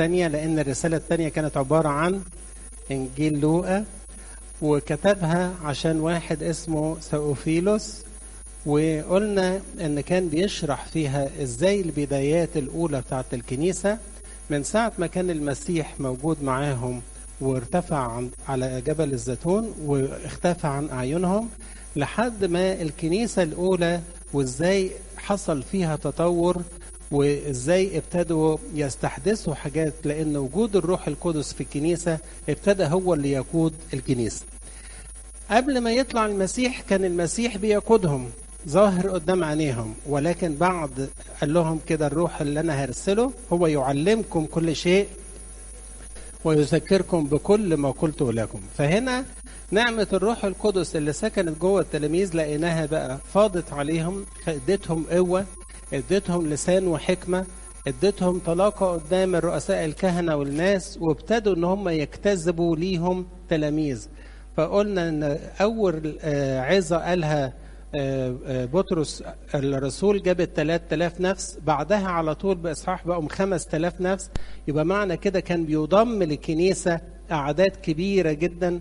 الثانية لأن الرسالة الثانية كانت عبارة عن إنجيل لوقا وكتبها عشان واحد اسمه سأوفيلوس وقلنا ان كان بيشرح فيها ازاي البدايات الاولى بتاعت الكنيسه من ساعه ما كان المسيح موجود معاهم وارتفع عن على جبل الزيتون واختفى عن اعينهم لحد ما الكنيسه الاولى وازاي حصل فيها تطور وازاي ابتدوا يستحدثوا حاجات لان وجود الروح القدس في الكنيسه ابتدى هو اللي يقود الكنيسه قبل ما يطلع المسيح كان المسيح بيقودهم ظاهر قدام عينيهم ولكن بعد قال لهم كده الروح اللي انا هرسله هو يعلمكم كل شيء ويذكركم بكل ما قلت لكم فهنا نعمة الروح القدس اللي سكنت جوه التلاميذ لقيناها بقى فاضت عليهم اديتهم قوة اديتهم لسان وحكمة اديتهم طلاقة قدام الرؤساء الكهنة والناس وابتدوا ان هم يجتذبوا ليهم تلاميذ فقلنا ان اول عظة قالها بطرس الرسول جابت 3000 نفس بعدها على طول باصحاح بقوا 5000 نفس يبقى معنى كده كان بيضم للكنيسه اعداد كبيره جدا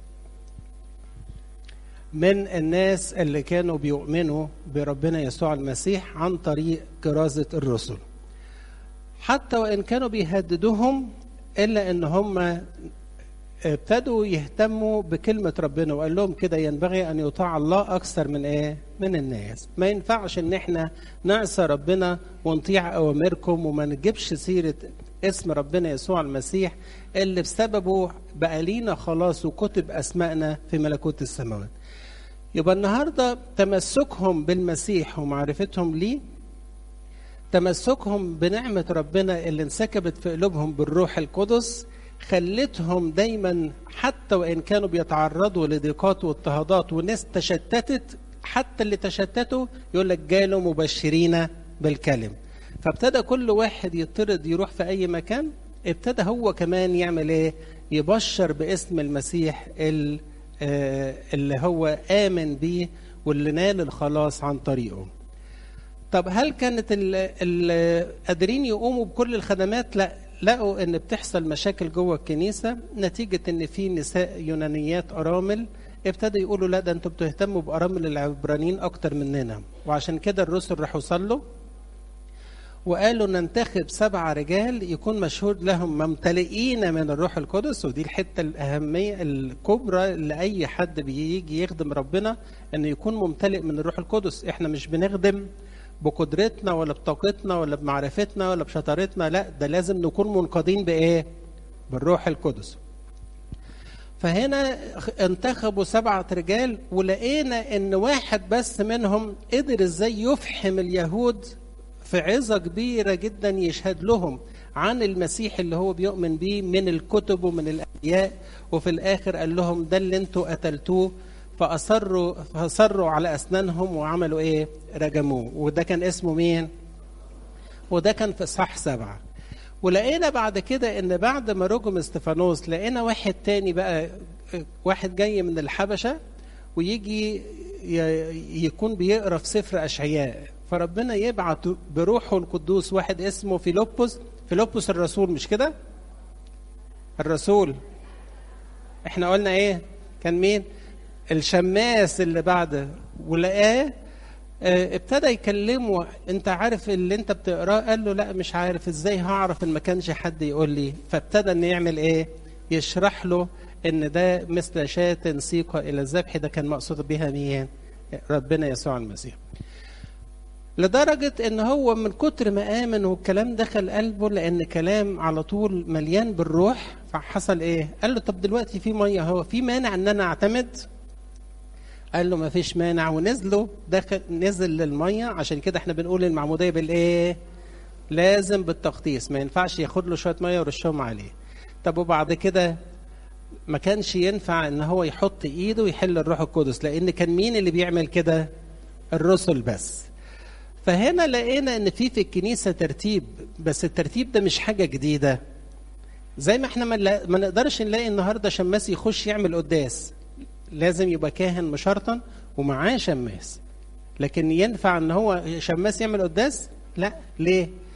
من الناس اللي كانوا بيؤمنوا بربنا يسوع المسيح عن طريق كرازه الرسل حتى وان كانوا بيهددوهم الا ان هم ابتدوا يهتموا بكلمة ربنا وقال لهم كده ينبغي أن يطاع الله أكثر من إيه؟ من الناس ما ينفعش إن إحنا نعصى ربنا ونطيع أوامركم وما نجيبش سيرة اسم ربنا يسوع المسيح اللي بسببه بقى لينا خلاص وكتب أسمائنا في ملكوت السماوات يبقى النهاردة تمسكهم بالمسيح ومعرفتهم ليه تمسكهم بنعمة ربنا اللي انسكبت في قلوبهم بالروح القدس خلتهم دايما حتى وان كانوا بيتعرضوا لضيقات واضطهادات وناس تشتتت حتى اللي تشتتوا يقول لك جالوا مبشرين بالكلم فابتدى كل واحد يطرد يروح في اي مكان ابتدى هو كمان يعمل ايه يبشر باسم المسيح اللي هو امن بيه واللي نال الخلاص عن طريقه طب هل كانت قادرين يقوموا بكل الخدمات لا لقوا ان بتحصل مشاكل جوه الكنيسه نتيجه ان في نساء يونانيات ارامل ابتدوا يقولوا لا ده انتوا بتهتموا بارامل العبرانيين اكتر مننا وعشان كده الرسل راحوا صلوا وقالوا ننتخب سبعة رجال يكون مشهود لهم ممتلئين من الروح القدس ودي الحتة الأهمية الكبرى لأي حد بيجي يخدم ربنا أنه يكون ممتلئ من الروح القدس احنا مش بنخدم بقدرتنا ولا بطاقتنا ولا بمعرفتنا ولا بشطارتنا لا ده لازم نكون منقادين بايه بالروح القدس فهنا انتخبوا سبعة رجال ولقينا ان واحد بس منهم قدر ازاي يفحم اليهود في عظة كبيرة جدا يشهد لهم عن المسيح اللي هو بيؤمن بيه من الكتب ومن الأنبياء وفي الآخر قال لهم ده اللي انتوا قتلتوه فأصروا فأصروا على أسنانهم وعملوا إيه؟ رجموه وده كان اسمه مين؟ وده كان في إصحاح سبعة ولقينا بعد كده إن بعد ما رجم استفانوس لقينا واحد تاني بقى واحد جاي من الحبشة ويجي يكون بيقرا في سفر أشعياء فربنا يبعت بروحه القدوس واحد اسمه فيلبس فيلبس الرسول مش كده؟ الرسول احنا قلنا ايه؟ كان مين؟ الشماس اللي بعده ولقاه ابتدى يكلمه انت عارف اللي انت بتقراه قال له لا مش عارف ازاي هعرف ان ما كانش حد يقول لي فابتدى ان يعمل ايه يشرح له ان ده مثل شاة سيقة الى الذبح ده كان مقصود بها مين ربنا يسوع المسيح لدرجة ان هو من كتر ما امن والكلام دخل قلبه لان كلام على طول مليان بالروح فحصل ايه قال له طب دلوقتي في ميه هو في مانع ان انا اعتمد قال له ما فيش مانع ونزلوا دخل نزل للميه عشان كده احنا بنقول المعموديه بالايه لازم بالتغطيس ما ينفعش ياخد له شويه ميه ويرشهم عليه طب وبعد كده ما كانش ينفع ان هو يحط ايده ويحل الروح القدس لان كان مين اللي بيعمل كده الرسل بس فهنا لقينا ان في في الكنيسه ترتيب بس الترتيب ده مش حاجه جديده زي ما احنا ما نقدرش نلاقي النهارده شماس يخش يعمل قداس لازم يبقى كاهن مشرطا ومعاه شماس لكن ينفع ان هو شماس يعمل قداس لا ليه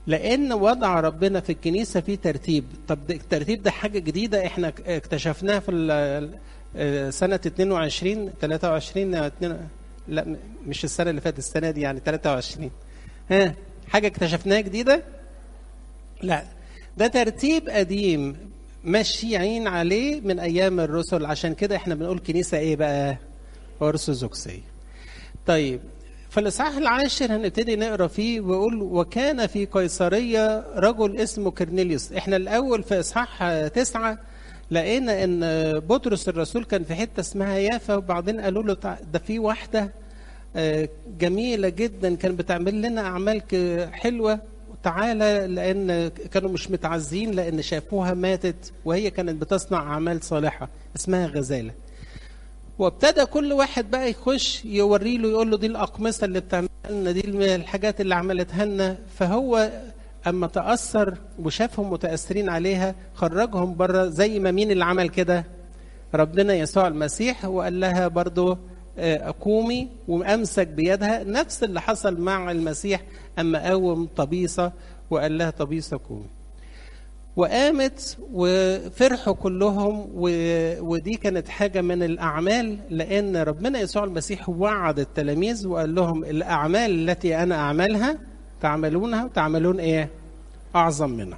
لان وضع ربنا في الكنيسه في ترتيب طب ده الترتيب ده حاجه جديده احنا اكتشفناها في ال- آه، سنه 22 23 آه، اتنين- لا م- مش السنه اللي فاتت السنه دي يعني 23 ها حاجه اكتشفناها جديده لا ده ترتيب قديم ماشيين عليه من ايام الرسل عشان كده احنا بنقول كنيسه ايه بقى ارثوذكسيه طيب في الاصحاح العاشر هنبتدي نقرا فيه ويقول وكان في قيصريه رجل اسمه كرنيليوس احنا الاول في اصحاح آه، تسعه لقينا ان بطرس الرسول كان في حته اسمها يافا وبعدين قالوا له تع- ده في واحده آه، جميله جدا كان بتعمل لنا اعمال ك- حلوه تعالى لان كانوا مش متعزين لان شافوها ماتت وهي كانت بتصنع اعمال صالحه اسمها غزاله وابتدى كل واحد بقى يخش يوري له يقول له دي الاقمصه اللي بتعملها لنا دي الحاجات اللي عملتها لنا فهو اما تاثر وشافهم متاثرين عليها خرجهم بره زي ما مين اللي عمل كده ربنا يسوع المسيح وقال لها برضو آه، قومي وامسك بيدها نفس اللي حصل مع المسيح اما قوم طبيصه وقال لها طبيصه قومي وقامت وفرحوا كلهم و... ودي كانت حاجه من الاعمال لان ربنا يسوع المسيح وعد التلاميذ وقال لهم الاعمال التي انا اعملها تعملونها وتعملون ايه؟ اعظم منها.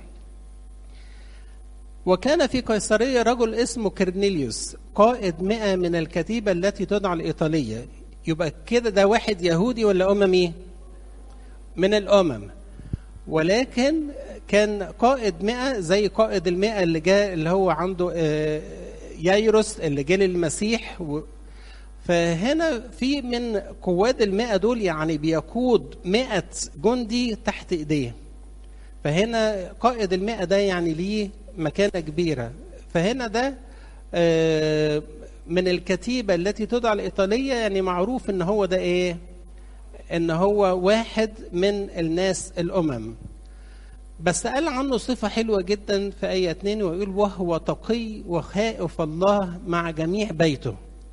وكان في قيصريه رجل اسمه كرنيليوس قائد مئة من الكتيبه التي تدعى الايطاليه يبقى كده ده واحد يهودي ولا اممي؟ من الامم ولكن كان قائد مئة زي قائد المئة اللي جاء اللي هو عنده آه، يايروس اللي جه للمسيح و- فهنا في من قواد المئة دول يعني بيقود مئة جندي تحت ايديه فهنا قائد المئة ده يعني ليه مكانة كبيرة فهنا ده آه، من الكتيبة التي تدعى الإيطالية يعني معروف إن هو ده إيه؟ إن هو واحد من الناس الأمم بس قال عنه صفة حلوة جدا في آية 2 ويقول وهو تقي وخائف الله مع جميع بيته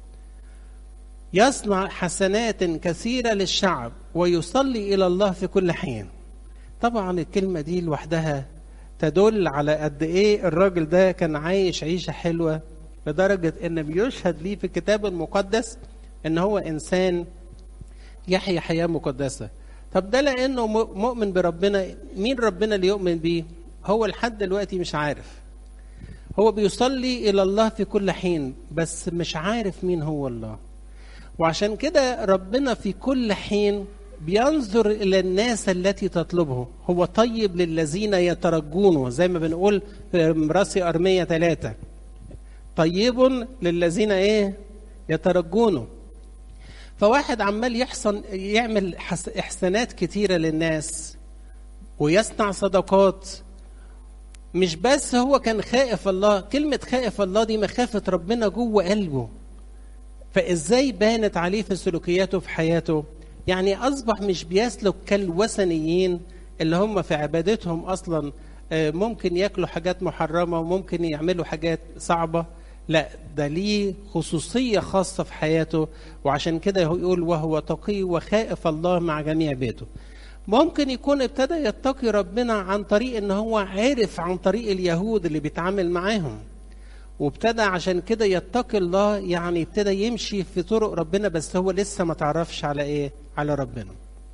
يصنع حسنات كثيرة للشعب ويصلي إلى الله في كل حين طبعا الكلمة دي لوحدها تدل على قد إيه الراجل ده كان عايش عيشة حلوة لدرجة إن بيشهد ليه في الكتاب المقدس إن هو إنسان يحيا حياة مقدسة طب ده لأنه م- مؤمن بربنا مين ربنا اللي يؤمن بيه هو لحد دلوقتي مش عارف هو بيصلي إلى الله في كل حين بس مش عارف مين هو الله وعشان كده ربنا في كل حين بينظر إلى الناس التي تطلبه هو طيب للذين يترجونه زي ما بنقول في راسي أرمية ثلاثة طيب للذين إيه يترجونه فواحد عمال يحصن يعمل حس- إحسانات كتيرة للناس ويصنع صدقات مش بس هو كان خائف الله كلمة خائف الله دي مخافة ربنا جوه قلبه فازاي بانت عليه في سلوكياته في حياته يعني اصبح مش بيسلك كالوثنيين اللي هم في عبادتهم اصلا آه، ممكن ياكلوا حاجات محرمه وممكن يعملوا حاجات صعبه لا ده ليه خصوصيه خاصه في حياته وعشان كده هو يقول وهو تقي وخائف الله مع جميع بيته ممكن يكون ابتدى يتقي ربنا عن طريق ان هو عرف عن طريق اليهود اللي بيتعامل معاهم وابتدى عشان كده يتقي الله يعني ابتدى يمشي في طرق ربنا بس هو لسه ما تعرفش على ايه على ربنا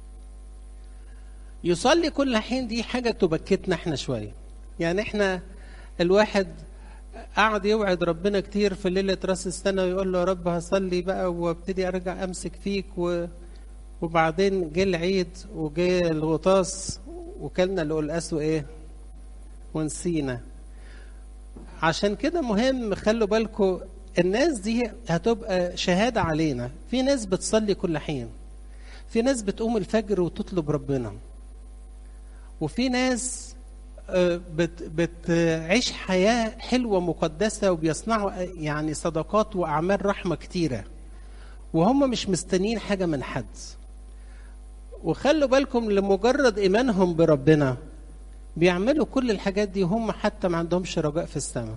يصلي كل حين دي حاجة تبكتنا احنا شوية يعني احنا الواحد قعد يوعد ربنا كتير في ليلة راس السنة ويقول له يا رب هصلي بقى وابتدي ارجع امسك فيك و... وبعدين جه العيد وجه الغطاس وكلنا القلقاس وايه ونسينا عشان كده مهم خلوا بالكم الناس دي هتبقى شهادة علينا في ناس بتصلي كل حين في ناس بتقوم الفجر وتطلب ربنا وفي ناس آه، بت بتعيش حياة حلوة مقدسة وبيصنعوا آه، يعني صدقات وأعمال رحمة كتيرة وهم مش مستنيين حاجة من حد وخلوا بالكم لمجرد إيمانهم بربنا بيعملوا كل الحاجات دي وهم حتى ما عندهمش رجاء في السماء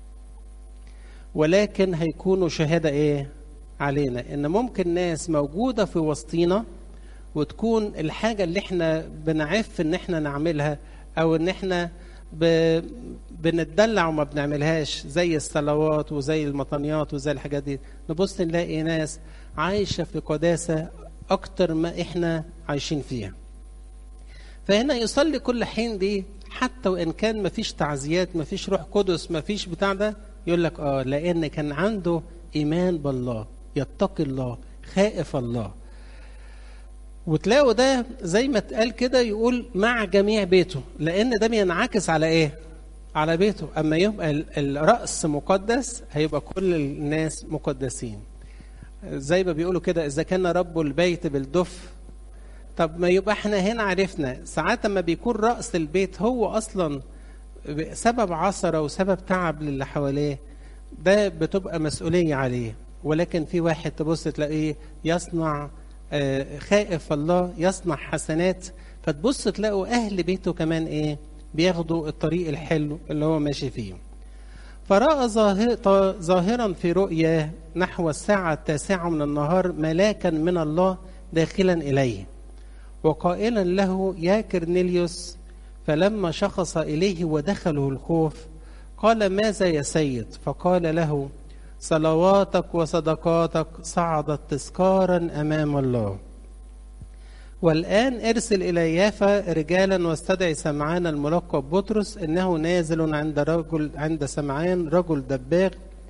ولكن هيكونوا شهادة ايه علينا ان ممكن ناس موجودة في وسطينا وتكون الحاجة اللي احنا بنعف ان احنا نعملها او ان احنا ب... بنتدلع وما بنعملهاش زي الصلوات وزي المطنيات وزي الحاجات دي نبص نلاقي ناس عايشه في قداسه اكتر ما احنا عايشين فيها فهنا يصلي كل حين دي حتى وان كان ما فيش تعزيات ما فيش روح قدس ما فيش بتاع ده يقول لك اه لان كان عنده ايمان بالله يتقي الله خائف الله وتلاقوا ده زي ما اتقال كده يقول مع جميع بيته لان ده بينعكس على ايه على بيته اما يبقى الراس مقدس هيبقى كل الناس مقدسين زي ما بيقولوا كده اذا كان رب البيت بالدف طب ما يبقى احنا هنا عرفنا ساعات ما بيكون راس البيت هو اصلا سبب عثره وسبب تعب للي حواليه ده بتبقى مسؤوليه عليه ولكن في واحد تبص تلاقيه يصنع خائف الله يصنع حسنات فتبص تلاقوا اهل بيته كمان ايه بياخدوا الطريق الحلو اللي هو ماشي فيه فراى ظاهرا في رؤيا نحو الساعه التاسعه من النهار ملاكا من الله داخلا اليه وقائلا له يا كرنيليوس فلما شخص اليه ودخله الخوف قال ماذا يا سيد فقال له صلواتك وصدقاتك صعدت تذكارا امام الله والان ارسل الى يافا رجالا واستدعي سمعان الملقب بطرس انه نازل عند رجل عند سمعان رجل دباغ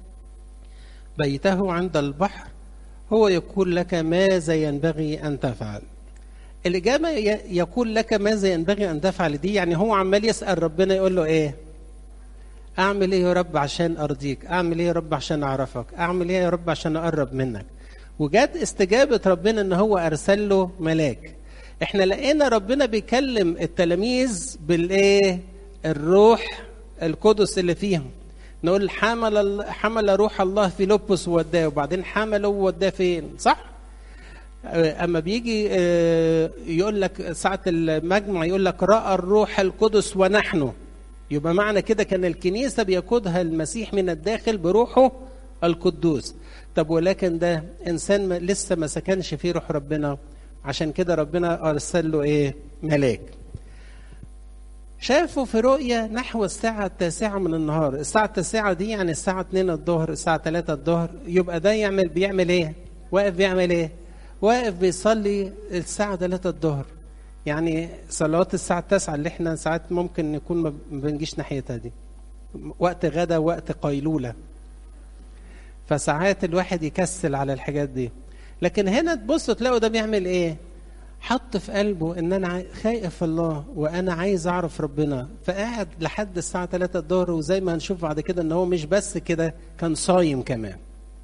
بيته عند البحر هو يقول لك ماذا ينبغي ان تفعل الاجابه يقول لك ماذا ينبغي ان تفعل دي يعني هو عمال يسال ربنا يقول له ايه اعمل ايه يا رب عشان ارضيك اعمل ايه يا رب عشان اعرفك اعمل ايه يا رب عشان اقرب منك وجت استجابه ربنا ان هو ارسل له ملاك احنا لقينا ربنا بيكلم التلاميذ بالايه الروح القدس اللي فيهم نقول حمل حمل روح الله في لبس ووداه وبعدين حمله ووداه فين صح اما بيجي يقول لك ساعه المجمع يقول لك راى الروح القدس ونحن يبقى معنى كده كان الكنيسة بيقودها المسيح من الداخل بروحه القدوس طب ولكن ده إنسان لسه ما سكنش فيه روح ربنا عشان كده ربنا أرسل له إيه ملاك شافوا في رؤية نحو الساعة التاسعة من النهار الساعة التاسعة دي يعني الساعة 2 الظهر الساعة 3 الظهر يبقى ده يعمل بيعمل ايه واقف بيعمل ايه واقف بيصلي الساعة 3 الظهر يعني صلوات الساعة 9 اللي احنا ساعات ممكن نكون ما بنجيش ناحيتها دي وقت غدا وقت قيلولة فساعات الواحد يكسل على الحاجات دي لكن هنا تبص تلاقوا ده بيعمل ايه حط في قلبه ان انا خايف الله وانا عايز اعرف ربنا فقعد لحد الساعه 3 الظهر وزي ما هنشوف بعد كده ان هو مش بس كده كان صايم كمان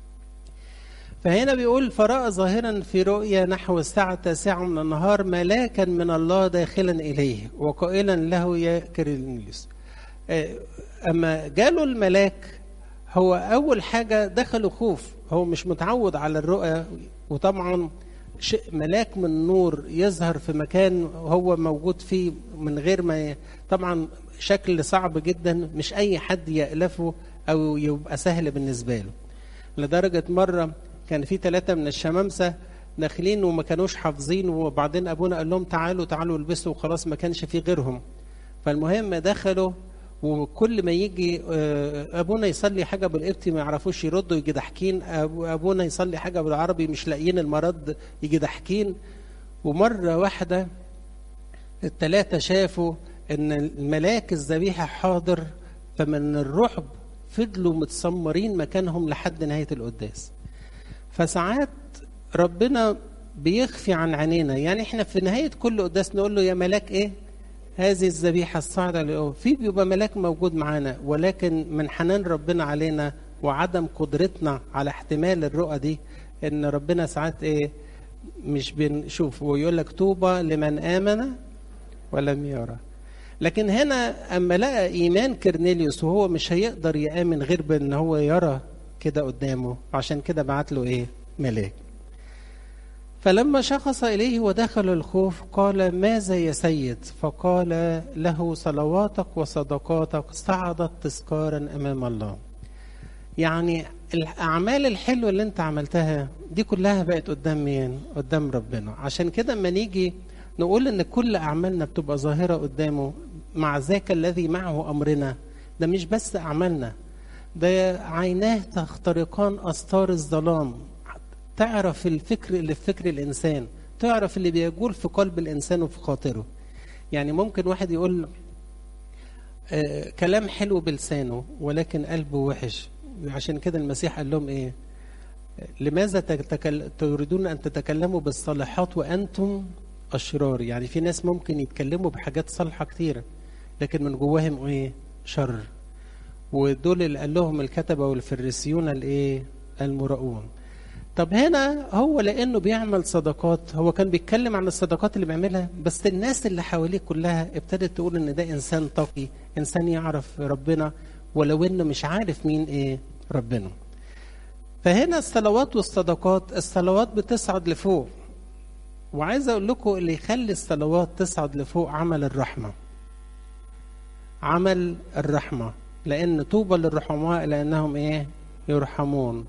فهنا بيقول فراى ظاهرا في رؤيا نحو الساعة التاسعة من النهار ملاكا من الله داخلا إليه وقائلا له يا كريليوس أما جاله الملاك هو أول حاجة دخله خوف هو مش متعود على الرؤيا وطبعا ملاك من نور يظهر في مكان هو موجود فيه من غير ما ي... طبعا شكل صعب جدا مش اي حد يألفه او يبقى سهل بالنسبه له لدرجه مره كان في ثلاثه من الشمامسه داخلين وما كانوش حافظين وبعدين ابونا قال لهم تعالوا تعالوا البسوا وخلاص ما كانش في غيرهم فالمهم دخلوا وكل ما يجي ابونا يصلي حاجه بالقبطي ما يعرفوش يردوا يجي ضاحكين ابونا يصلي حاجه بالعربي مش لاقيين المرض يجي ضاحكين ومره واحده الثلاثه شافوا ان الملاك الذبيحه حاضر فمن الرعب فضلوا متسمرين مكانهم لحد نهايه القداس فساعات ربنا بيخفي عن عينينا يعني احنا في نهايه كل قداس نقول له يا ملاك ايه هذه الذبيحة الصاعدة لأوه في بيبقى ملاك موجود معانا ولكن من حنان ربنا علينا وعدم قدرتنا على احتمال الرؤى دي ان ربنا ساعات ايه مش بنشوف ويقول لك طوبى لمن آمن ولم يرى لكن هنا اما لقى ايمان كرنيليوس وهو مش هيقدر يامن غير بان هو يرى كده قدامه عشان كده بعت له ايه ملاك فلما شخص إليه ودخل الخوف قال ماذا يا سيد فقال له صلواتك وصدقاتك صعدت تذكارا أمام الله يعني الأعمال الحلوة اللي أنت عملتها دي كلها بقت قدام مين؟ قدام ربنا عشان كده اما نيجي نقول إن كل أعمالنا بتبقى ظاهرة قدامه مع ذاك الذي معه أمرنا ده مش بس أعمالنا ده عيناه تخترقان أستار الظلام تعرف الفكر اللي في فكر الإنسان تعرف اللي بيجول في قلب الإنسان وفي خاطره يعني ممكن واحد يقول آه كلام حلو بلسانه ولكن قلبه وحش عشان كده المسيح قال لهم ايه لماذا تتكل... تريدون ان تتكلموا بالصالحات وانتم اشرار يعني في ناس ممكن يتكلموا بحاجات صالحه كتيره لكن من جواهم ايه شر ودول اللي قال لهم الكتبه والفريسيون الايه المراؤون طب هنا هو لانه بيعمل صدقات هو كان بيتكلم عن الصدقات اللي بيعملها بس الناس اللي حواليه كلها ابتدت تقول ان ده انسان تقي انسان يعرف ربنا ولو انه مش عارف مين ايه ربنا فهنا الصلوات والصدقات الصلوات بتصعد لفوق وعايز اقول لكم اللي يخلي الصلوات تصعد لفوق عمل الرحمه عمل الرحمه لان طوبى للرحماء لانهم ايه يرحمون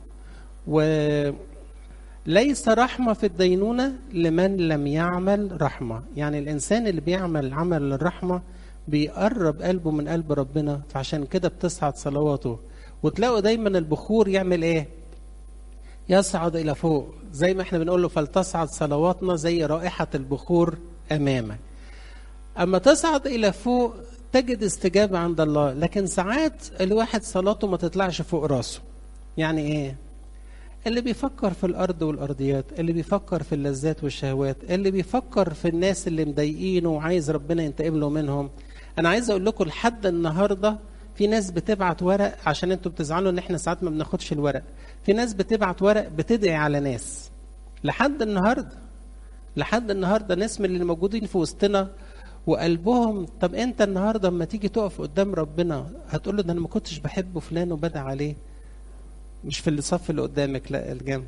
وليس رحمة في الدينونة لمن لم يعمل رحمة يعني الإنسان اللي بيعمل عمل الرحمة بيقرب قلبه من قلب ربنا فعشان كده بتصعد صلواته وتلاقوا دايما البخور يعمل ايه يصعد الى فوق زي ما احنا بنقول له فلتصعد صلواتنا زي رائحة البخور امامك اما تصعد الى فوق تجد استجابة عند الله لكن ساعات الواحد صلاته ما تطلعش فوق راسه يعني ايه اللي بيفكر في الارض والارضيات اللي بيفكر في اللذات والشهوات اللي بيفكر في الناس اللي مضايقينه وعايز ربنا ينتقم له منهم انا عايز اقول لكم لحد النهارده في ناس بتبعت ورق عشان انتوا بتزعلوا ان احنا ساعات ما بناخدش الورق في ناس بتبعت ورق بتدعي على ناس لحد النهارده لحد النهارده ناس من اللي موجودين في وسطنا وقلبهم طب انت النهارده اما تيجي تقف قدام ربنا هتقول له ده انا ما كنتش بحب فلان وبدع عليه مش في الصف اللي قدامك لا الجنب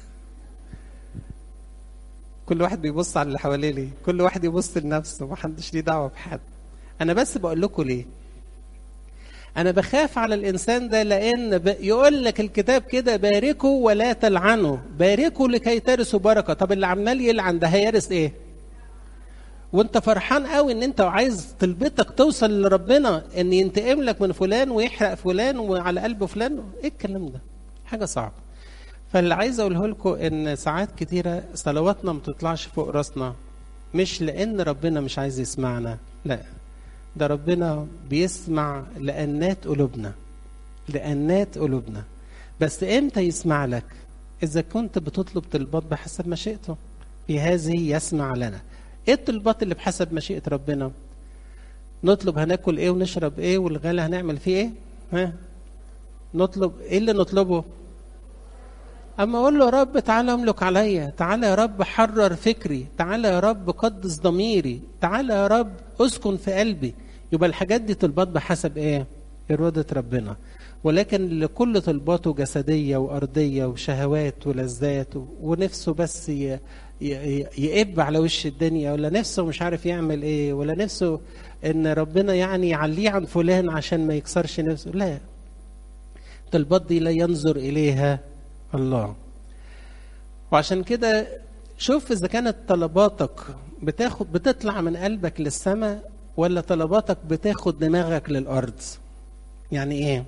كل واحد بيبص على اللي حواليه ليه كل واحد يبص لنفسه محدش ليه دعوه بحد انا بس بقول لكم ليه انا بخاف على الانسان ده لان ب... يقول لك الكتاب كده باركوا ولا تلعنوا باركوا لكي ترثوا بركه طب اللي عمال يلعن ده هيرث ايه وانت فرحان قوي ان انت عايز طلبتك توصل لربنا ان ينتقم لك من فلان ويحرق فلان وعلى قلب فلان ايه الكلام ده حاجه صعبه فاللي عايز اقوله لكم ان ساعات كتيره صلواتنا ما تطلعش فوق راسنا مش لان ربنا مش عايز يسمعنا لا ده ربنا بيسمع لأنات قلوبنا لأنات قلوبنا بس امتى يسمع لك اذا كنت بتطلب طلبات بحسب مشيئته في هذه يسمع لنا ايه الطلبات اللي بحسب مشيئه ربنا نطلب هناكل ايه ونشرب ايه والغلا هنعمل فيه ايه ها نطلب ايه اللي نطلبه اما اقول له يا رب تعالى املك عليا تعالى يا رب حرر فكري تعالى يا رب قدس ضميري تعالى يا رب اسكن في قلبي يبقى الحاجات دي طلبات بحسب ايه إرادة ربنا ولكن لكل طلباته جسدية وأرضية وشهوات ولذات ونفسه بس ي... يقب على وش الدنيا ولا نفسه مش عارف يعمل ايه ولا نفسه ان ربنا يعني يعليه عن فلان عشان ما يكسرش نفسه لا الطلبات دي لا ينظر اليها الله وعشان كده شوف اذا كانت طلباتك بتاخد بتطلع من قلبك للسماء ولا طلباتك بتاخد دماغك للارض يعني ايه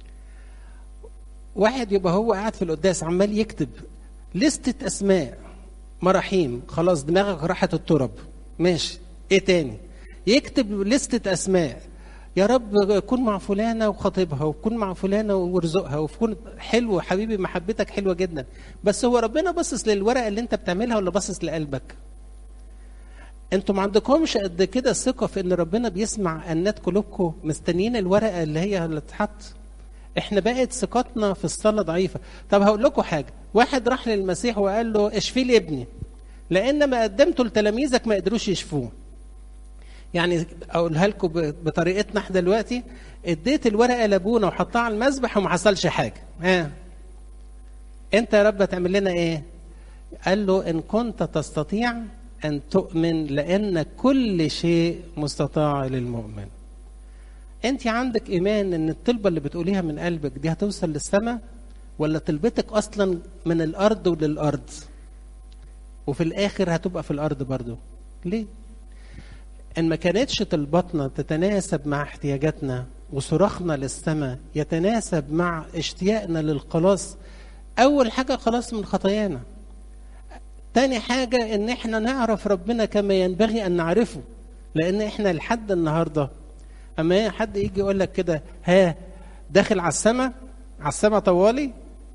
واحد يبقى هو قاعد في القداس عمال يكتب لستة اسماء مراحيم خلاص دماغك راحت الترب ماشي ايه تاني يكتب لستة اسماء يا رب كن مع فلانه وخطيبها وكن مع فلانه وارزقها وكن حلو حبيبي محبتك حلوه جدا بس هو ربنا باصص للورقه اللي انت بتعملها ولا باصص لقلبك انتوا ما عندكمش قد كده ثقه في ان ربنا بيسمع انات قلوبكم مستنيين الورقه اللي هي اللي تتحط احنا بقت ثقتنا في الصلاه ضعيفه طب هقول لكم حاجه واحد راح للمسيح وقال له اشفي لي ابني لان ما قدمته لتلاميذك ما قدروش يشفوه يعني اقولها لكم بطريقتنا احنا دلوقتي اديت الورقه لابونا وحطها على المذبح وما حصلش حاجه ها انت يا رب هتعمل لنا ايه قال له ان كنت تستطيع ان تؤمن لان كل شيء مستطاع للمؤمن انت عندك ايمان ان الطلبه اللي بتقوليها من قلبك دي هتوصل للسماء ولا طلبتك اصلا من الارض وللارض وفي الاخر هتبقى في الارض برضو ليه ان ما كانتش طلباتنا تتناسب مع احتياجاتنا وصراخنا للسماء يتناسب مع اشتياقنا للخلاص اول حاجه خلاص من خطايانا تاني حاجه ان احنا نعرف ربنا كما ينبغي ان نعرفه لان احنا لحد النهارده اما حد يجي يقول لك كده ها داخل على السماء على السماء طوالي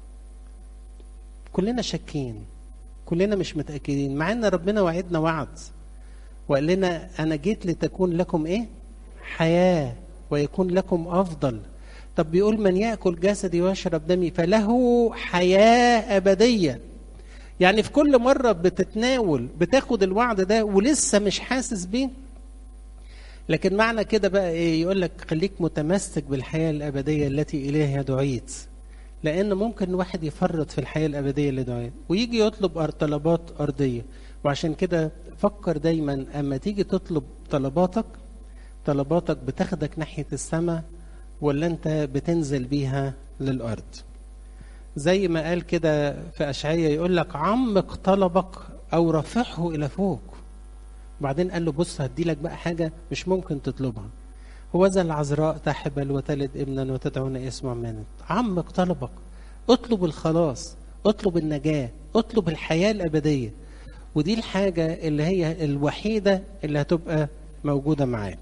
كلنا شاكين كلنا مش متاكدين مع ان ربنا وعدنا وعد وقال لنا انا جيت لتكون لكم ايه حياه ويكون لكم افضل طب بيقول من ياكل جسدي ويشرب دمي فله حياه ابديه يعني في كل مره بتتناول بتاخد الوعد ده ولسه مش حاسس بيه لكن معنى كده بقى ايه يقول لك خليك متمسك بالحياه الابديه التي اليها دعيت لان ممكن واحد يفرط في الحياه الابديه اللي دعيت ويجي يطلب طلبات ارضيه وعشان كده فكر دايما اما تيجي تطلب طلباتك طلباتك بتاخدك ناحيه السماء ولا انت بتنزل بيها للارض زي ما قال كده في اشعياء يقول لك عمق طلبك او رفعه الى فوق وبعدين قال له بص هدي لك بقى حاجه مش ممكن تطلبها هو ذا العذراء تحبل وتلد ابنا وتدعون اسمه منت عمق طلبك اطلب الخلاص اطلب النجاه اطلب الحياه الابديه ودي الحاجه اللي هي الوحيده اللي هتبقى موجوده معاه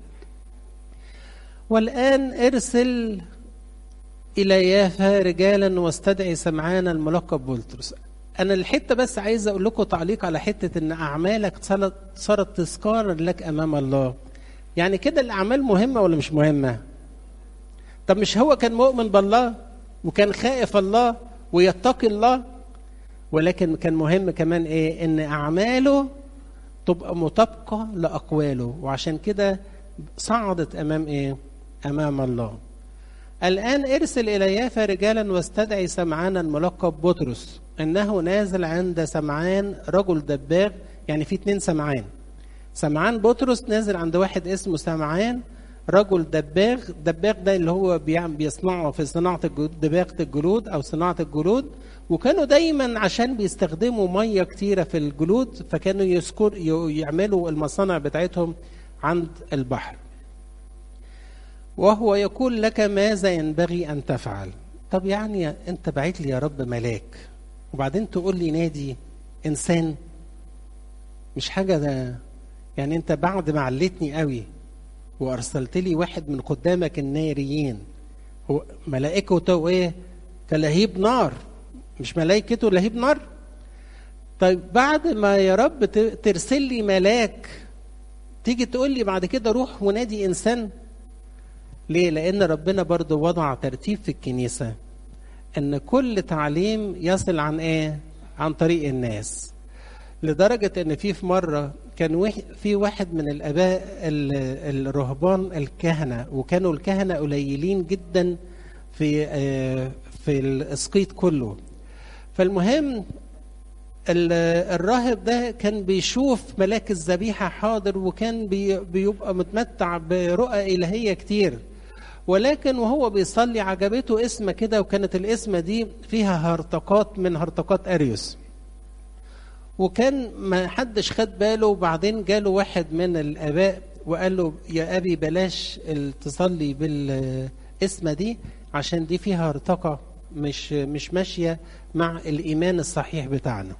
والان ارسل الى يافا رجالا واستدعي سمعان الملقب بولترس انا الحته بس عايز اقول لكم تعليق على حته ان اعمالك صارت تذكارا لك امام الله يعني كده الاعمال مهمه ولا مش مهمه طب مش هو كان مؤمن بالله وكان خائف الله ويتقي الله ولكن كان مهم كمان ايه ان اعماله تبقى مطابقه لاقواله وعشان كده صعدت امام ايه امام الله الآن ارسل إلى يافا رجالا واستدعي سمعان الملقب بطرس إنه نازل عند سمعان رجل دباغ يعني في اتنين سمعان سمعان بطرس نازل عند واحد اسمه سمعان رجل دباغ دباغ ده اللي هو بيصنعه في صناعة الجلود دباغة الجلود أو صناعة الجلود وكانوا دايما عشان بيستخدموا مية كتيرة في الجلود فكانوا يذكر يعملوا المصانع بتاعتهم عند البحر وهو يقول لك ماذا ينبغي ان تفعل طب يعني انت بعت لي يا رب ملاك وبعدين تقول لي نادي انسان مش حاجه ده يعني انت بعد ما علتني قوي وارسلت لي واحد من قدامك الناريين هو ملائكته ايه كلهيب نار مش ملائكته لهيب نار طيب بعد ما يا رب ترسل لي ملاك تيجي تقول لي بعد كده روح ونادي انسان ليه؟ لأن ربنا برضو وضع ترتيب في الكنيسة إن كل تعليم يصل عن إيه؟ عن طريق الناس. لدرجة إن في في مرة كان في واحد من الآباء الرهبان الكهنة وكانوا الكهنة قليلين جدا في في الإسقيط كله. فالمهم الراهب ده كان بيشوف ملاك الذبيحة حاضر وكان بيبقى متمتع برؤى إلهية كتير ولكن وهو بيصلي عجبته اسمة كده وكانت الاسمة دي فيها هرطقات من هرطقات أريوس وكان ما حدش خد باله وبعدين جاله واحد من الآباء وقال له يا أبي بلاش تصلي بالاسمة دي عشان دي فيها هرطقة مش مش ماشية مع الإيمان الصحيح بتاعنا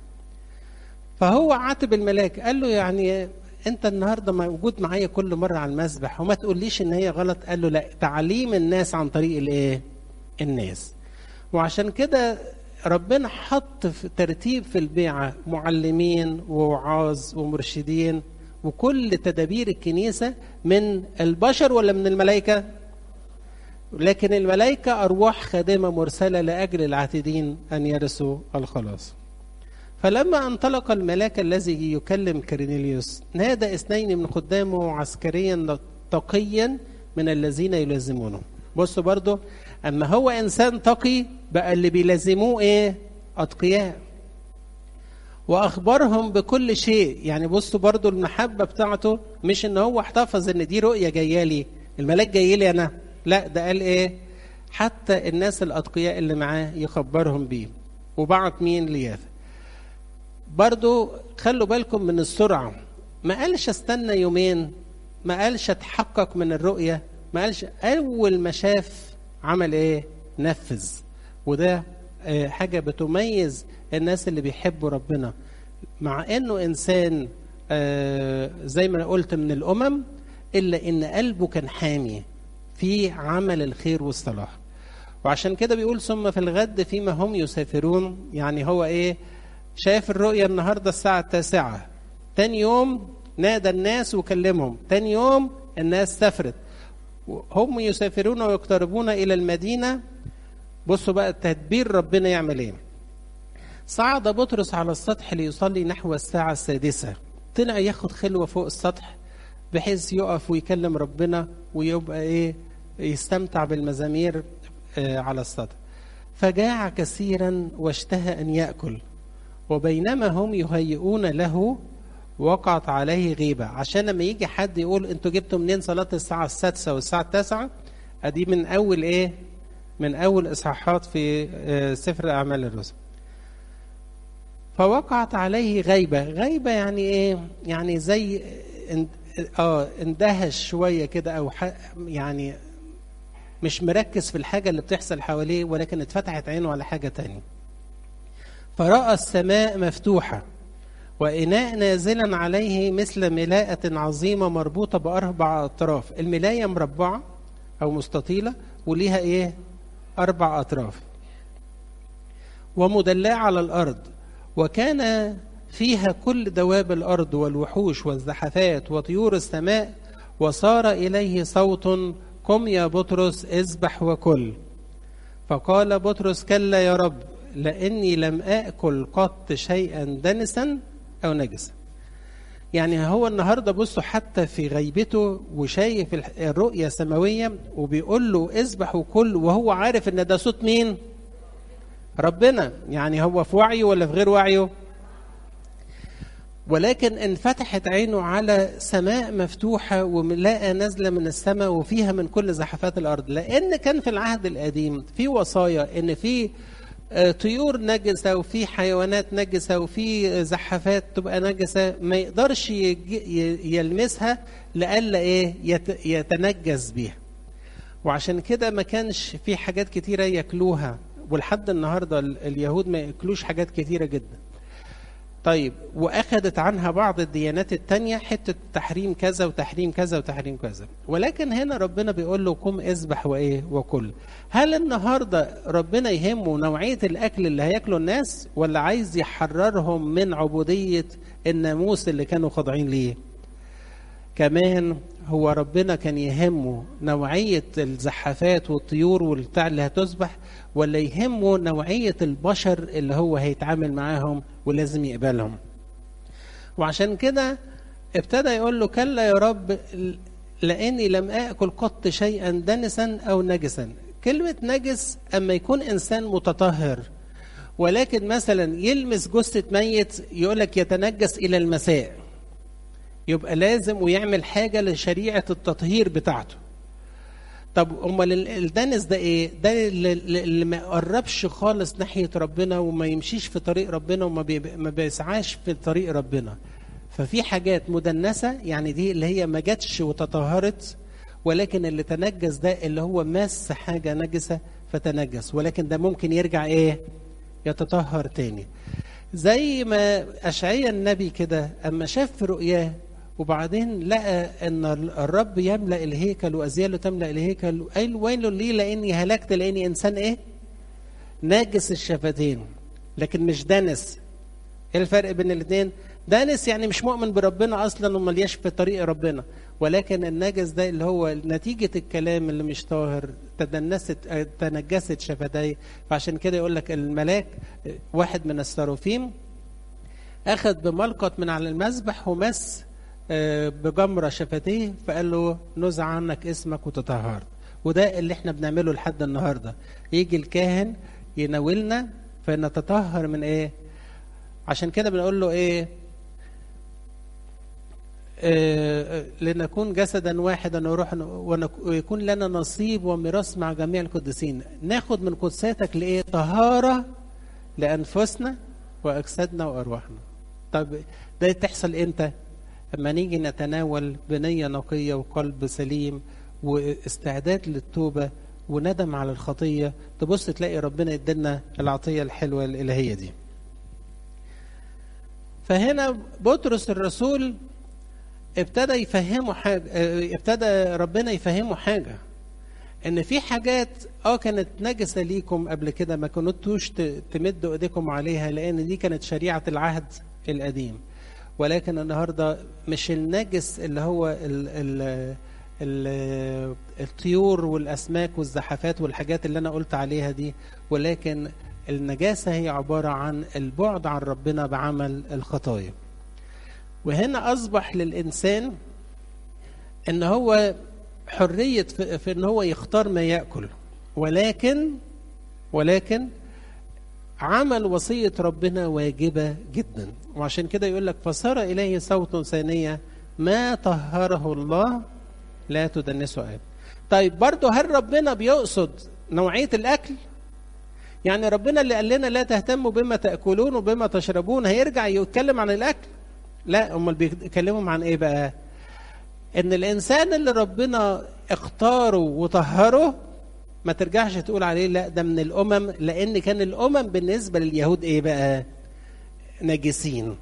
فهو عاتب الملاك قال له يعني انت النهارده موجود معايا كل مره على المسبح وما تقوليش ان هي غلط قال له لا تعليم الناس عن طريق الايه الناس وعشان كده ربنا حط في ترتيب في البيعه معلمين ووعاظ ومرشدين وكل تدابير الكنيسه من البشر ولا من الملائكه لكن الملائكه ارواح خادمه مرسله لاجل العاتدين ان يرثوا الخلاص فلما انطلق الملاك الذي يكلم كرينيليوس نادى اثنين من خدامه عسكريا تقيا من الذين يلازمونه بصوا برضو اما هو انسان تقي بقى اللي بيلازموه ايه اتقياء واخبرهم بكل شيء يعني بصوا برضو المحبه بتاعته مش ان هو احتفظ ان دي رؤيه جايه لي الملاك جاي لي انا لا ده قال ايه حتى الناس الاتقياء اللي معاه يخبرهم بيه وبعت مين ليافا برضو خلوا بالكم من السرعة ما قالش استنى يومين ما قالش اتحقق من الرؤية ما قالش أول ما شاف عمل إيه نفذ وده آه، حاجة بتميز الناس اللي بيحبوا ربنا مع إنه إنسان آه، زي ما أنا قلت من الأمم إلا إن قلبه كان حامي في عمل الخير والصلاح وعشان كده بيقول ثم في الغد فيما هم يسافرون يعني هو ايه شاف الرؤيا النهارده الساعة التاسعة تاني يوم نادى الناس وكلمهم تاني يوم الناس سافرت هم يسافرون ويقتربون إلى المدينة بصوا بقى تدبير ربنا يعمل ايه صعد بطرس على السطح ليصلي نحو الساعة السادسة طلع ياخد خلوة فوق السطح بحيث يقف ويكلم ربنا ويبقى ايه يستمتع بالمزامير آه، على السطح فجاع كثيرا واشتهى ان ياكل وبينما هم يهيئون له وقعت عليه غيبه عشان لما يجي حد يقول انتوا جبتوا منين صلاه الساعه السادسه والساعه التاسعه ادي من اول ايه من اول اصحاحات في آه، سفر اعمال الرسل فوقعت عليه غيبه غيبه يعني ايه يعني زي ان- اه اندهش شويه كده او ح- يعني مش مركز في الحاجة اللي بتحصل حواليه ولكن اتفتحت عينه على حاجة تانية فرأى السماء مفتوحة وإناء نازلا عليه مثل ملاءة عظيمة مربوطة بأربع أطراف الملاية مربعة أو مستطيلة وليها إيه أربع أطراف ومدلعة على الأرض وكان فيها كل دواب الأرض والوحوش والزحفات وطيور السماء وصار إليه صوت قم يا بطرس اذبح وكل فقال بطرس كلا يا رب لاني لم اكل قط شيئا دنسا او نجسا يعني هو النهارده بصوا حتى في غيبته وشايف الح- الرؤيه سماويه وبيقول له اذبح وكل وهو عارف ان ده صوت مين ربنا يعني هو في وعيه ولا في غير وعيه ولكن انفتحت عينه على سماء مفتوحة وملاءة نازلة من السماء وفيها من كل زحفات الأرض لأن كان في العهد القديم في وصايا إن في آه، طيور نجسة وفي حيوانات نجسة وفي زحفات تبقى نجسة ما يقدرش يج- ي- يلمسها لألا إيه يت- يتنجس بيها وعشان كده ما كانش في حاجات كتيرة ياكلوها ولحد النهاردة ال- اليهود ما ياكلوش حاجات كتيرة جدا طيب واخذت عنها بعض الديانات التانية حتة تحريم كذا وتحريم كذا وتحريم كذا ولكن هنا ربنا بيقول له قم اذبح وايه وكل هل النهاردة ربنا يهمه نوعية الأكل اللي هياكله الناس ولا عايز يحررهم من عبودية الناموس اللي كانوا خاضعين ليه كمان هو ربنا كان يهمه نوعية الزحافات والطيور والبتاع اللي هتذبح ولا يهمه نوعية البشر اللي هو هيتعامل معاهم ولازم يقبلهم وعشان كده ابتدى يقول له كلا يا رب لاني لم اكل قط شيئا دنسا او نجسا كلمه نجس اما يكون انسان متطهر ولكن مثلا يلمس جثه ميت يقول لك يتنجس الى المساء يبقى لازم ويعمل حاجه لشريعه التطهير بتاعته طب امال الدنس ده ايه ده اللي, اللي ما يقربش خالص ناحيه ربنا وما يمشيش في طريق ربنا وما بي ما بيسعاش في طريق ربنا ففي حاجات مدنسه يعني دي اللي هي ما جاتش وتطهرت ولكن اللي تنجس ده اللي هو مس حاجه نجسه فتنجس ولكن ده ممكن يرجع ايه يتطهر تاني زي ما اشعيا النبي كده اما شاف في رؤياه وبعدين لقى ان الرب يملا الهيكل وازياله تملا الهيكل قال ويل لي لاني هلكت لاني انسان ايه ناجس الشفتين لكن مش دنس ايه الفرق بين الاثنين دانس يعني مش مؤمن بربنا اصلا وملياش في طريق ربنا ولكن النجس ده اللي هو نتيجه الكلام اللي مش طاهر تدنست تنجست شفتيه فعشان كده يقول لك الملاك واحد من السرافيم اخذ بملقط من على المذبح ومس بجمره شفتيه فقال له نزع عنك اسمك وتطهرت وده اللي احنا بنعمله لحد النهارده يجي الكاهن يناولنا فنتطهر من ايه عشان كده بنقول له ايه آه لنكون جسدا واحدا وروحا ويكون لنا نصيب وميراث مع جميع القديسين ناخد من قدساتك لايه طهاره لانفسنا واجسادنا وارواحنا طب ده تحصل امتى اما نيجي نتناول بنيه نقيه وقلب سليم واستعداد للتوبه وندم على الخطيه تبص تلاقي ربنا يدينا العطيه الحلوه الالهيه دي فهنا بطرس الرسول ابتدى يفهمه حاجه ابتدى ربنا يفهمه حاجه ان في حاجات اه كانت نجسه ليكم قبل كده ما كنتوش تمدوا ايديكم عليها لان دي كانت شريعه العهد القديم ولكن النهارده مش النجس اللي هو ال ال ال الطيور والاسماك والزحفات والحاجات اللي انا قلت عليها دي ولكن النجاسه هي عباره عن البعد عن ربنا بعمل الخطايا وهنا اصبح للانسان ان هو حريه في, في ان هو يختار ما ياكل ولكن ولكن عمل وصيه ربنا واجبه جدا وعشان كده يقول لك فصار اليه صوت ثانيه ما طهره الله لا تدنسه آب طيب برضه هل ربنا بيقصد نوعيه الاكل يعني ربنا اللي قال لنا لا تهتموا بما تاكلون وبما تشربون هيرجع يتكلم عن الاكل لا امال بيتكلموا عن ايه بقى ان الانسان اللي ربنا اختاره وطهره ما ترجعش تقول عليه لا ده من الامم لان كان الامم بالنسبه لليهود ايه بقى نجسين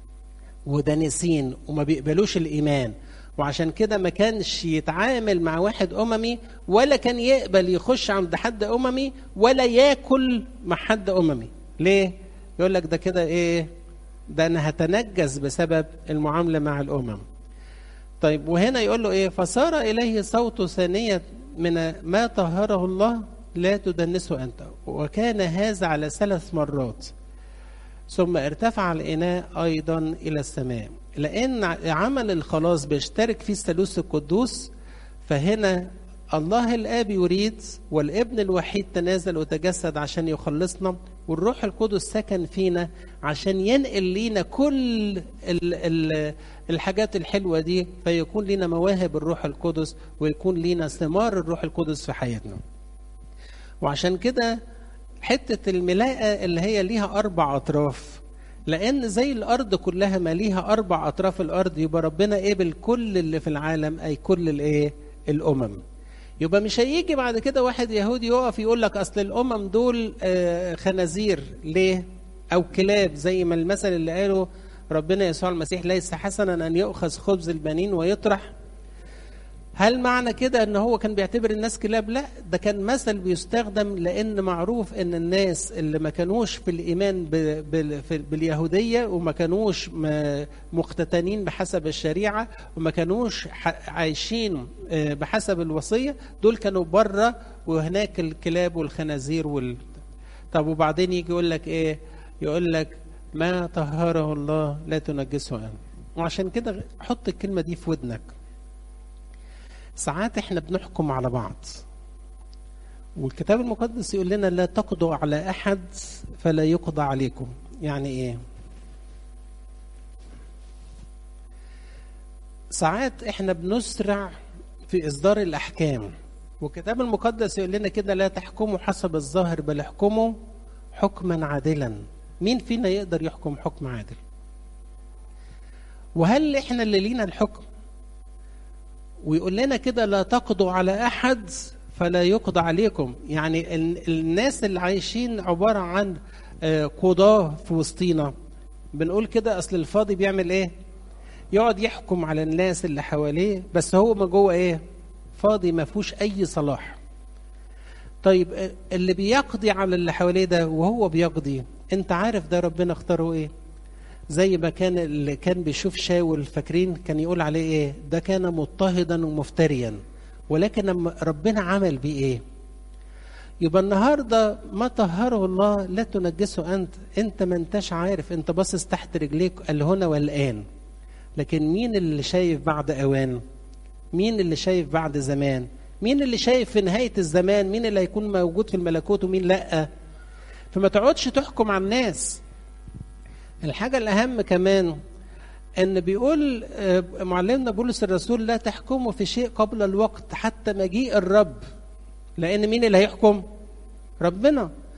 ودنسين وما بيقبلوش الايمان وعشان كده ما كانش يتعامل مع واحد اممي ولا كان يقبل يخش عند حد اممي ولا ياكل مع حد اممي ليه يقول لك ده كده ايه ده انا هتنجس بسبب المعامله مع الامم طيب وهنا يقول له ايه فصار اليه صوت ثانيه من ما طهره الله لا تدنسه انت وكان هذا على ثلاث مرات ثم ارتفع الاناء ايضا الى السماء لان عمل الخلاص بيشترك فيه الثالوث القدوس فهنا الله الاب يريد والابن الوحيد تنازل وتجسد عشان يخلصنا والروح القدس سكن فينا عشان ينقل لينا كل ال ال الحاجات الحلوة دي فيكون لنا مواهب الروح القدس ويكون لنا ثمار الروح القدس في حياتنا وعشان كده حتة الملاءة اللي هي ليها أربع أطراف لأن زي الأرض كلها ما ليها أربع أطراف الأرض يبقى ربنا قبل كل اللي في العالم أي كل الإيه الأمم يبقى مش هيجي بعد كده واحد يهودي يقف يقول لك اصل الامم دول خنازير ليه او كلاب زي ما المثل اللي قاله ربنا يسوع المسيح ليس حسنا ان يؤخذ خبز البنين ويطرح هل معنى كده ان هو كان بيعتبر الناس كلاب لا ده كان مثل بيستخدم لان معروف ان الناس اللي ما كانوش في الايمان باليهوديه وما كانوش مختتنين بحسب الشريعه وما كانوش عايشين بحسب الوصيه دول كانوا بره وهناك الكلاب والخنازير وال طب وبعدين يجي يقول لك ايه يقول لك ما طهره الله لا تنجسه انت وعشان كده حط الكلمه دي في ودنك ساعات احنا بنحكم على بعض والكتاب المقدس يقول لنا لا تقضوا على احد فلا يقضى عليكم يعني ايه ساعات احنا بنسرع في اصدار الاحكام والكتاب المقدس يقول لنا كده لا تحكموا حسب الظاهر بل احكموا حكما عادلا مين فينا يقدر يحكم حكم عادل وهل احنا اللي لينا الحكم ويقول لنا كده لا تقضوا على احد فلا يقضى عليكم يعني الناس اللي عايشين عباره عن قضاه في وسطينا بنقول كده اصل الفاضي بيعمل ايه يقعد يحكم على الناس اللي حواليه بس هو ما جوه ايه فاضي ما فيهوش اي صلاح طيب اللي بيقضي على اللي حواليه ده وهو بيقضي انت عارف ده ربنا اختاره ايه زي ما كان اللي كان بيشوف شاول فاكرين كان يقول عليه ايه ده كان مضطهدا ومفتريا ولكن لما ربنا عمل بيه ايه يبقى النهارده ما طهره الله لا تنجسه انت انت ما انتش عارف انت باصص تحت رجليك الهنا والان لكن مين اللي شايف بعد اوان مين اللي شايف بعد زمان مين اللي شايف في نهايه الزمان مين اللي هيكون موجود في الملكوت ومين لا فما تقعدش تحكم على الناس الحاجة الأهم كمان أن بيقول معلمنا بولس الرسول لا تحكموا في شيء قبل الوقت حتى مجيء الرب لأن مين اللي هيحكم؟ ربنا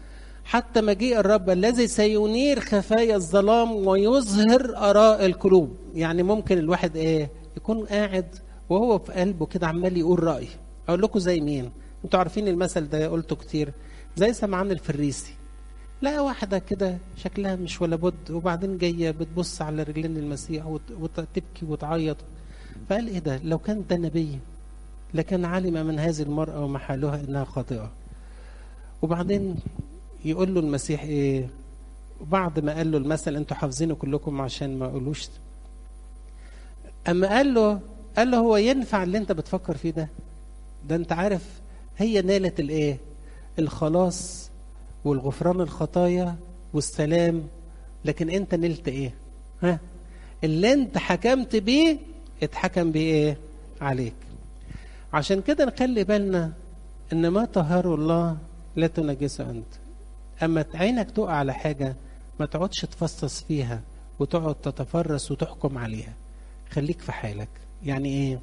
حتى مجيء الرب الذي سينير خفايا الظلام ويظهر آراء القلوب يعني ممكن الواحد ايه يكون قاعد وهو في قلبه كده عمال يقول رأي اقول لكم زي مين انتوا عارفين المثل ده قلته كتير زي سمعان الفريسي لقى واحدة كده شكلها مش ولا بد وبعدين جاية بتبص على رجلين المسيح وتبكي وتعيط فقال ايه ده لو كان ده نبي لكان علم من هذه المرأة ومحالها انها خاطئة وبعدين يقول له المسيح ايه بعد ما قال له المثل انتوا حافظينه كلكم عشان ما اقولوش اما قال له قال له هو ينفع اللي انت بتفكر فيه ده ده انت عارف هي نالت الايه الخلاص والغفران الخطايا والسلام لكن انت نلت ايه ها اللي انت حكمت بيه اتحكم بيه ايه عليك عشان كده نخلي بالنا ان ما طهره الله لا تنجسه انت اما عينك تقع على حاجه ما تقعدش تفصص فيها وتقعد تتفرس وتحكم عليها خليك في حالك يعني ايه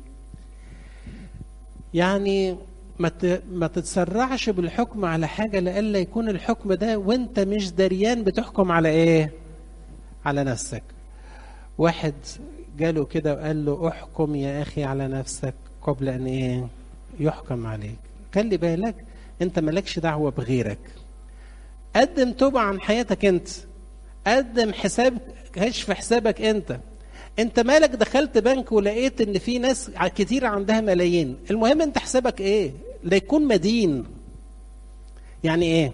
يعني ما ما تتسرعش بالحكم على حاجه لئلا يكون الحكم ده وانت مش دريان بتحكم على ايه على نفسك واحد جاله كده وقال له احكم يا اخي على نفسك قبل ان ايه يحكم عليك خلي بالك انت مالكش دعوه بغيرك قدم توبه عن حياتك انت قدم حساب كشف حسابك انت انت مالك دخلت بنك ولقيت ان في ناس كتير عندها ملايين المهم انت حسابك ايه لا يكون مدين يعني ايه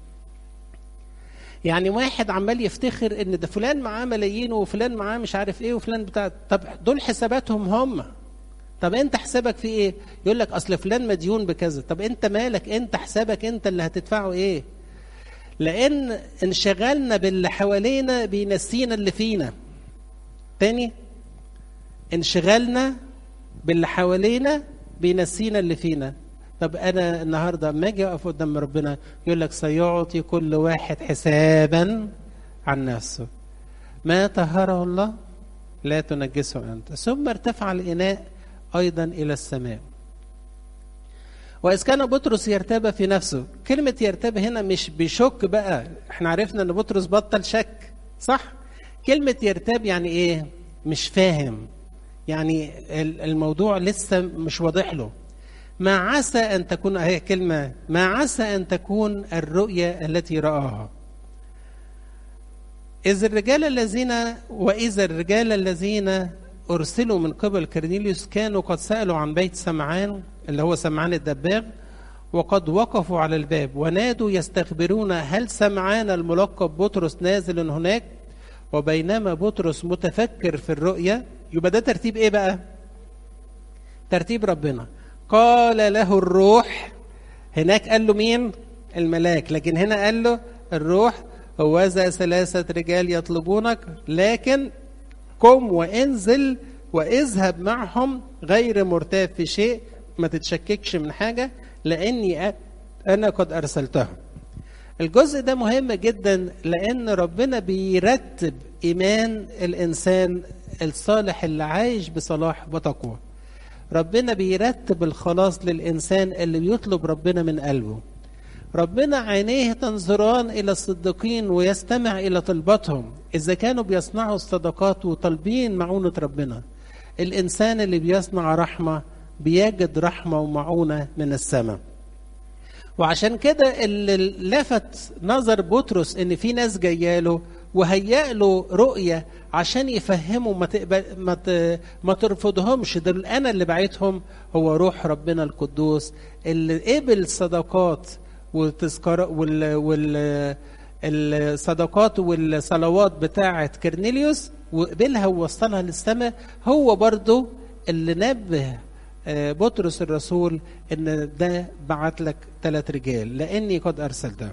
يعني واحد عمال يفتخر ان ده فلان معاه ملايين وفلان معاه مش عارف ايه وفلان بتاع طب دول حساباتهم هم طب انت حسابك في ايه يقول لك اصل فلان مديون بكذا طب انت مالك انت حسابك انت اللي هتدفعه ايه لان انشغلنا باللي حوالينا بينسينا اللي فينا تاني انشغالنا باللي حوالينا بينسينا اللي فينا طب انا النهارده اما اجي اقف قدام ربنا يقول لك سيعطي كل واحد حسابا عن نفسه ما طهره الله لا تنجسه انت ثم ارتفع الاناء ايضا الى السماء واذ كان بطرس يرتاب في نفسه كلمه يرتاب هنا مش بيشك بقى احنا عرفنا ان بطرس بطل شك صح كلمه يرتاب يعني ايه مش فاهم يعني الموضوع لسه مش واضح له ما عسى ان تكون هي كلمه ما عسى ان تكون الرؤيا التي راها اذ الرجال الذين واذا الرجال الذين ارسلوا من قبل كرنيليوس كانوا قد سالوا عن بيت سمعان اللي هو سمعان الدباغ وقد وقفوا على الباب ونادوا يستخبرون هل سمعان الملقب بطرس نازل هناك وبينما بطرس متفكر في الرؤيا يبقى ده ترتيب ايه بقى ترتيب ربنا قال له الروح هناك قال له مين الملاك لكن هنا قال له الروح هوذا ثلاثة رجال يطلبونك لكن قم وانزل واذهب معهم غير مرتاب في شيء ما تتشككش من حاجة لأني أنا قد أرسلتهم الجزء ده مهم جدا لأن ربنا بيرتب إيمان الإنسان الصالح اللي عايش بصلاح وتقوى ربنا بيرتب الخلاص للإنسان اللي بيطلب ربنا من قلبه ربنا عينيه تنظران إلى الصديقين ويستمع إلى طلباتهم إذا كانوا بيصنعوا الصدقات وطالبين معونة ربنا الإنسان اللي بيصنع رحمة بيجد رحمة ومعونة من السماء وعشان كده اللي لفت نظر بطرس ان في ناس جايه له وهيأ له رؤيه عشان يفهموا ما تقبل ما ت... ما ترفضهمش دول انا اللي بعتهم هو روح ربنا القدوس اللي قبل صدقات والتذكار وال وال الصدقات والصلوات بتاعه كرنيليوس وقبلها ووصلها للسماء هو برضه اللي نبه بطرس الرسول ان ده بعت لك ثلاث رجال لاني قد ارسلته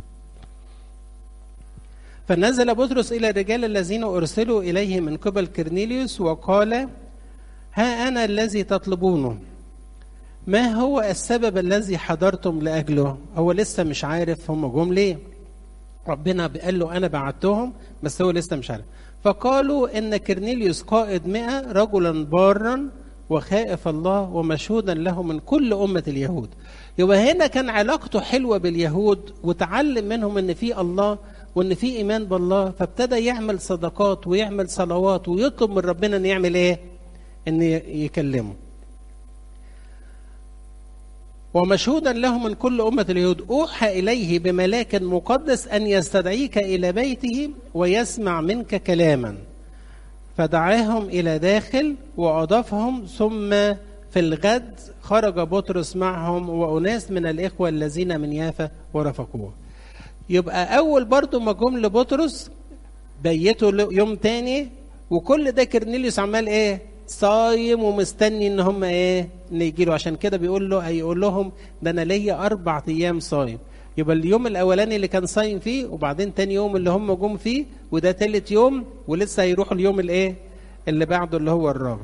فنزل بطرس الى الرجال الذين ارسلوا اليه من قبل كرنيليوس وقال ها انا الذي تطلبونه ما هو السبب الذي حضرتم لاجله هو لسه مش عارف هم جم ليه ربنا قال له انا بعتهم بس هو لسه مش عارف فقالوا ان كرنيليوس قائد مئة رجلا بارا وخائف الله ومشهودا له من كل أمة اليهود يبقى هنا كان علاقته حلوة باليهود وتعلم منهم ان في الله وان في ايمان بالله فابتدى يعمل صدقات ويعمل صلوات ويطلب من ربنا ان يعمل ايه ان يكلمه ومشهودا له من كل أمة اليهود أوحى إليه بملاك مقدس أن يستدعيك إلى بيته ويسمع منك كلاما فدعاهم إلى داخل وأضافهم ثم في الغد خرج بطرس معهم وأناس من الإخوة الذين من يافا ورافقوه يبقى أول برضو ما جم لبطرس بيتوا يوم تاني وكل ده كرنيليوس عمال إيه صايم ومستني ان هم ايه ان يجي له عشان كده بيقول له هيقول لهم ده انا ليا اربع ايام صايم يبقى اليوم الاولاني اللي كان صايم فيه وبعدين تاني يوم اللي هم جم فيه وده تالت يوم ولسه هيروحوا اليوم الايه اللي بعده اللي هو الرابع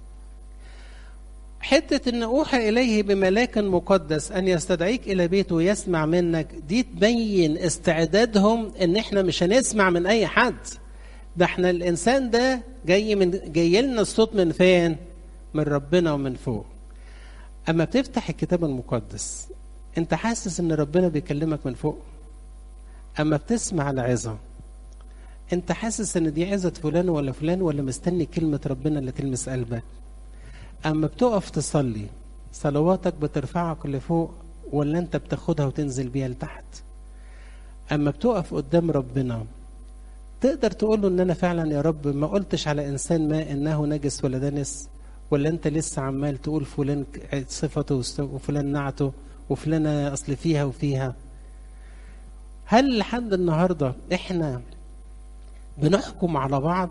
حتة ان اوحى اليه بملاك مقدس ان يستدعيك الى بيته ويسمع منك دي تبين استعدادهم ان احنا مش هنسمع من اي حد ده احنا الانسان ده جاي من جاي لنا الصوت من فين؟ من ربنا ومن فوق. اما بتفتح الكتاب المقدس انت حاسس ان ربنا بيكلمك من فوق؟ اما بتسمع العظه انت حاسس ان دي عظه فلان ولا فلان ولا مستني كلمه ربنا اللي تلمس قلبك؟ اما بتقف تصلي صلواتك بترفعك لفوق ولا انت بتاخدها وتنزل بيها لتحت؟ اما بتقف قدام ربنا تقدر تقول له ان انا فعلا يا رب ما قلتش على انسان ما انه نجس ولا دنس ولا انت لسه عمال تقول فلان صفته وفلان نعته وفلانة اصل فيها وفيها هل لحد النهارده احنا بنحكم على بعض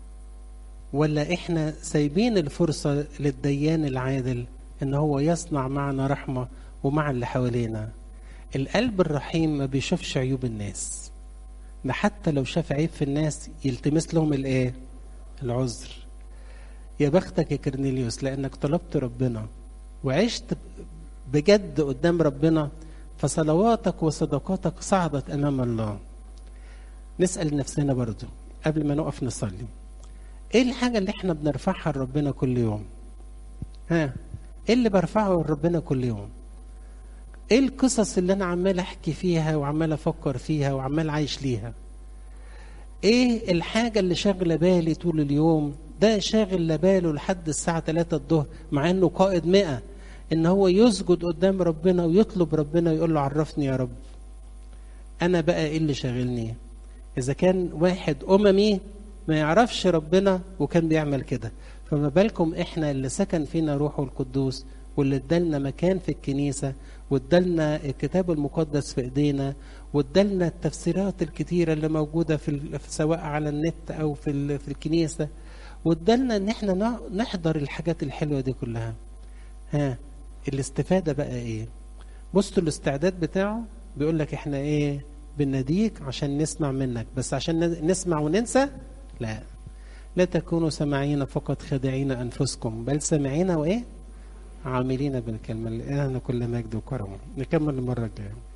ولا احنا سايبين الفرصه للديان العادل ان هو يصنع معنا رحمه ومع اللي حوالينا القلب الرحيم ما بيشوفش عيوب الناس ده حتى لو شاف عيب في الناس يلتمس لهم الايه العذر يا بختك يا كرنيليوس لانك طلبت ربنا وعشت بجد قدام ربنا فصلواتك وصدقاتك صعدت امام الله نسال نفسنا برضو قبل ما نقف نصلي ايه الحاجه اللي احنا بنرفعها لربنا كل يوم ها ايه اللي برفعه لربنا كل يوم ايه القصص اللي انا عمال احكي فيها وعمال افكر فيها وعمال عايش ليها ايه الحاجه اللي شاغله بالي طول اليوم ده شاغل باله لحد الساعه 3 الظهر مع انه قائد مئة ان هو يسجد قدام ربنا ويطلب ربنا ويقول له عرفني يا رب انا بقى ايه اللي شاغلني اذا كان واحد اممي ما يعرفش ربنا وكان بيعمل كده فما بالكم احنا اللي سكن فينا روحه القدوس واللي ادالنا مكان في الكنيسه وادالنا الكتاب المقدس في ايدينا وادالنا التفسيرات الكتيره اللي موجوده في سواء على النت او في في الكنيسه وادالنا ان احنا نحضر الحاجات الحلوه دي كلها ها الاستفاده بقى ايه بصوا الاستعداد بتاعه بيقول لك احنا ايه بناديك عشان نسمع منك بس عشان نسمع وننسى لا لا تكونوا سامعين فقط خادعين انفسكم بل سامعين وايه عاملين بالكلمه لإلهنا كل مجد وكرم نكمل المره الجايه